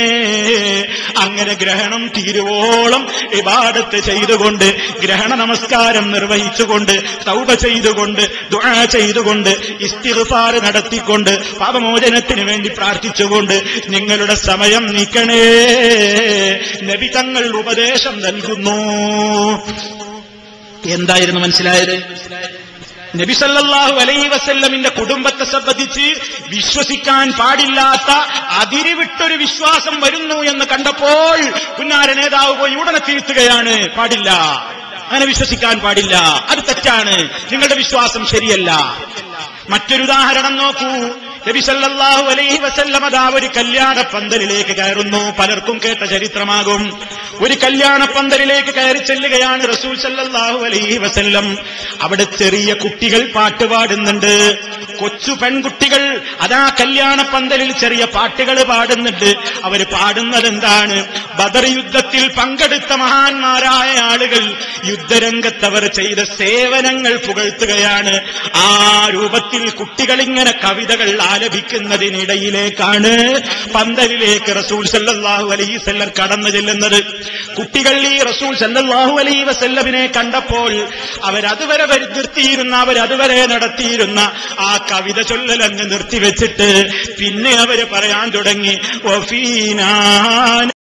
അങ്ങനെ ഗ്രഹണം തീരുവോളം ഇബാടത്ത് ചെയ്തുകൊണ്ട് ഗ്രഹണ നമസ്കാരം നിർവഹിച്ചുകൊണ്ട് തൗബ ചെയ്തുകൊണ്ട് ദുആ ചെയ്തുകൊണ്ട് ഇസ്തിഗ്ഫാർ നടത്തിക്കൊണ്ട് പാപമോചനത്തിന് വേണ്ടി പ്രാർത്ഥിച്ചുകൊണ്ട് നിങ്ങളുടെ സമയം നീക്കണേ നബി തങ്ങൾ ഉപദേശം നൽകുന്നു എന്തായിരുന്നു മനസ്സിലായത് നബി സല്ലല്ലാഹു അലൈഹി വസല്ലമിന്റെ കുടുംബത്തെ സംബന്ധിച്ച് വിശ്വസിക്കാൻ പാടില്ലാത്ത അതിരിവിട്ടൊരു വിശ്വാസം വരുന്നു എന്ന് കണ്ടപ്പോൾ പുന്നാര നേതാവ് പോയി ഉടനെ തിരുത്തുകയാണ് പാടില്ല അങ്ങനെ വിശ്വസിക്കാൻ പാടില്ല അത് തെറ്റാണ് നിങ്ങളുടെ വിശ്വാസം ശരിയല്ല മറ്റൊരു ഉദാഹരണം നോക്കൂ നബി സല്ലല്ലാഹു അലൈഹി വസല്ലം അതാ ഒരു കല്യാണ പന്തലിലേക്ക് കയറുന്നു പലർക്കും കേട്ട ചരിത്രമാകും ഒരു കല്യാണ പന്തലിലേക്ക് കയറി ചെല്ലുകയാണ് റസൂൽ സല്ലല്ലാഹു അലൈഹി വസല്ലം അവിടെ ചെറിയ കുട്ടികൾ പാട്ട് പാടുന്നുണ്ട് കൊച്ചു പെൺകുട്ടികൾ അതാ കല്യാണ പന്തലിൽ ചെറിയ പാട്ടുകൾ പാടുന്നുണ്ട് അവർ പാടുന്നത് എന്താണ് ബദർ യുദ്ധത്തിൽ പങ്കെടുത്ത മഹാന്മാരായ ആളുകൾ യുദ്ധരംഗത്ത് അവർ ചെയ്ത സേവനങ്ങൾ പുകഴ്ത്തുകയാണ് ആ രൂപത്തിൽ കുട്ടികൾ ഇങ്ങനെ കവിതകൾ ആലപിക്കുന്നതിനിടയിലേക്കാണ് പന്തലിലേക്ക് റസൂൽ സല്ലല്ലാഹു അലൈഹി വസല്ലം കടന്നു ചെല്ലുന്നത് കുട്ടികൾ ഈ റസൂൽ സല്ലല്ലാഹു അലൈഹി വസല്ലമിനെ കണ്ടപ്പോൾ അവരതുവരെ വരി- നിർത്തിയിരുന്ന അവരതുവരെ നടത്തിയിരുന്ന ആ കവിത ചൊല്ലലങ്ങ് നിർത്തിവെച്ചിട്ട് പിന്നെ അവര് പറയാൻ തുടങ്ങി "വഫീനാ